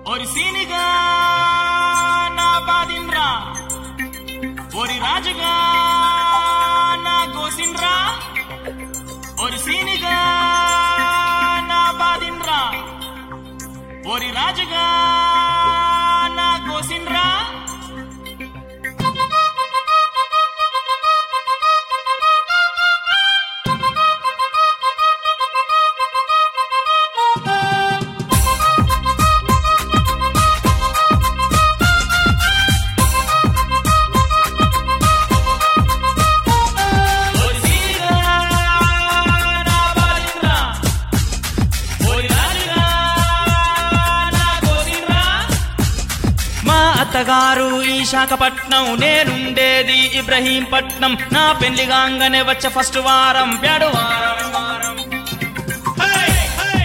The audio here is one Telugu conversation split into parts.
ఒరి సీనిగా నా బాదిన్రా ఒరి రాజుగా నా గోసిండ్రా ఒరి సీనిగా నా బాదిన్రా ఒరి రాజుగా నా గోసిండ్రా ఒరి సీనిగా నా బాదిన్రా ఒరి రాజుగా నా గోసిండ్రా మా అత్తగారు ఈ శాఖపట్నం నేనుండేది ఇబ్రహీంపట్నం నా పెళ్లిగాంగనే వచ్చే ఫస్ట్ వారం ప్యాడు వారం వారం హై, హై.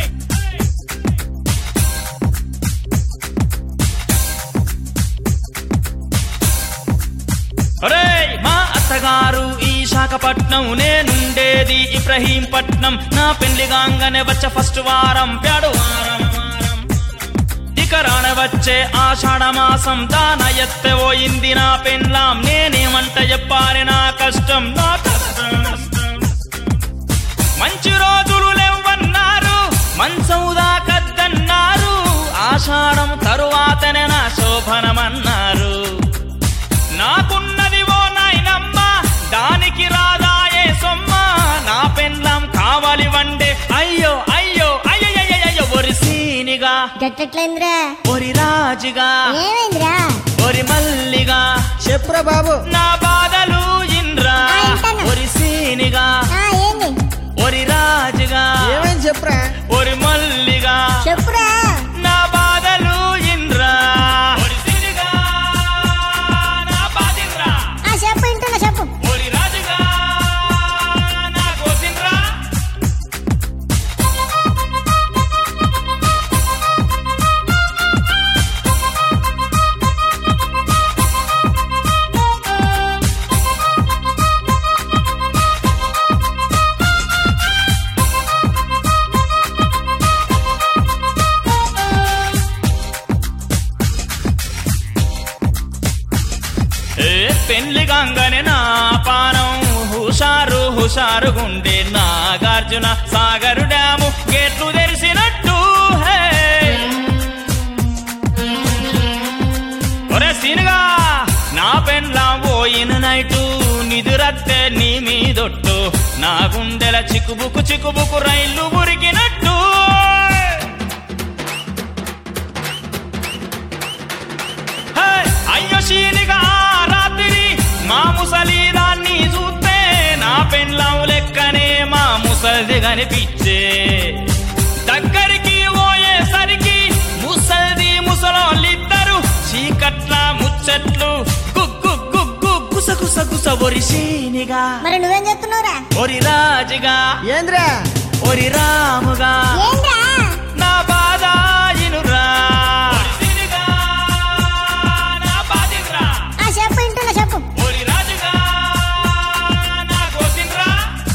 ఒరేయ్, మా అత్తగారు ఈ శాఖపట్నం నేనుండేది ఇబ్రహీంపట్నం నా పెళ్లిగాంగనే వచ్చే ఫస్ట్ వారం ప్యాడు వారం వారం ఇక రానవచ్చే ఆషాఢ మాసం దాన ఎత్తపోయింది నా పెన్లాం నేనేమంట చెప్పాలి నా కష్టం నా కష్టం మంచి రోజులు లేవన్నారు మంచం దాకద్దన్నారు ఆషాఢం తరువాతనే నా శోభనమన్నారు నాకున్నది ఓ నాయనమ్మ దానికి రాదాయే సొమ్మ నా పెన్లాం కావాలి వండే అయ్యో అయ్యో అయ్యయ్యో ఒరి సీనిగా గట్టెట్లయిందిరా ఒరి రాజుగా ఏమైందిరా ఒరి మల్లిగా చెప్పురా బాబు నా బాధలు ఇంద్రా ఆ, ఇంటాను. ఒరి సీనిగా ఆ ఏంది ఒరి రాజుగా ఏమైంది చెప్పురా ఒరి మల్లిగా చెప్పురా నా బాధలు ఇంద్రా ఒరి సీనిగా నా బాధింద్రా ఆ చెప్పు ఇంటున్నా చెప్పు ఒరి రాజుగా నా కోసింద్రా ఏ పెళ్లి గంగనే నా పానం హుషారు హుషారు గుండె నాగార్జున సాగరు డ్యాము గేట్లు తెరిసినట్టు హే ఒరే సీనుగా నా పెండ్లా పోయిన నైటు నిదురత్తే నీ మీదొట్టు నా గుండెల చిక్కుబుకు చిక్కుబుకు రైళ్లు ఉరికినట్టు హే! అయ్యో శీనిగా ఆ రాత్రి మా ముసలిదాన్ని చూస్తే నా పెండ్లం లెక్కనే మా ముసలిది కనిపించే దగ్గరికి పోయేసరికి ముసలిది ముసలోళ్ళిద్దరు చీకట్ల ముచ్చట్లు గుగ్గు గుగ్గు గుస గుస గుస ఒరి శీనిగా మరి నువ్వేం చెప్తున్నావురా ఒరి రాజుగా ఏంద్రా ఒరి రాముగా ఏంద్రా నా బాధ ఇనురా నా బాధింద్రా ఆ చెప్పు ఇంటున్నా చెప్పు ఓరి రాజుగా నా కోసిండ్రా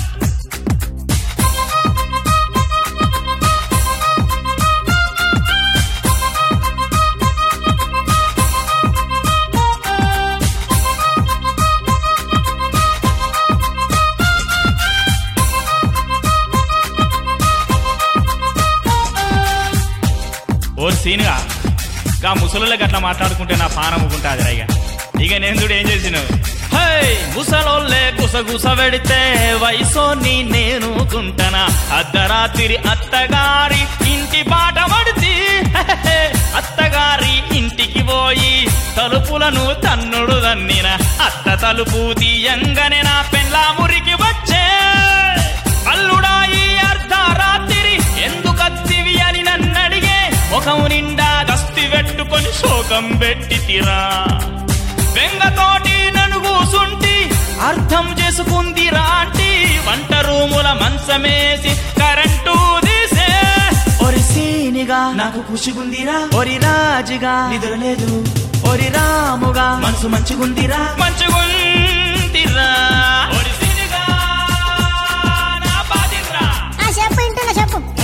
ఓ సీనుగా గా ముసలుళ్ళకి అట్లా మాట్లాడుకుంటే నా పానం ఊకుంటాది ఇక ఇక నేను చూడు ఏం చేసినావు హై ముసలోళ్ళే గుసగుస పెడితే వయసోని నేను కుంటనా అర్ధరాత్రి అత్తగారి ఇంటి బాట పడితే అత్తగారి ఇంటికి పోయి తలుపులను తన్నుడు దన్నిన అత్త తలుపు తీయంగానే నా పెళ్ళా మురికి వచ్చే అల్లుడా ఈ అర్ధరాత్రి ఎందుకత్తివి అని నన్నడిగే ముఖం నిండా దస్తి పెట్టుకొని శోకం పెట్టి తిరా బెంగతోటి నన్ను కూసుంటి అర్థం చేసుకుంది రాంటి వంట రూముల మంచమేసి కరెంటు తీసే ఒరి సీనిగా నాకు ఖుషిగుందిరా ఒరి రాజుగా నిద్రలేదు ఒరి రాముగా మనసు మంచిగుందిరా మంచిగుందిరా ఒరి సీనిగా నా బాధిరా ఆ చెప్పు ఇంటున్నా చెప్పు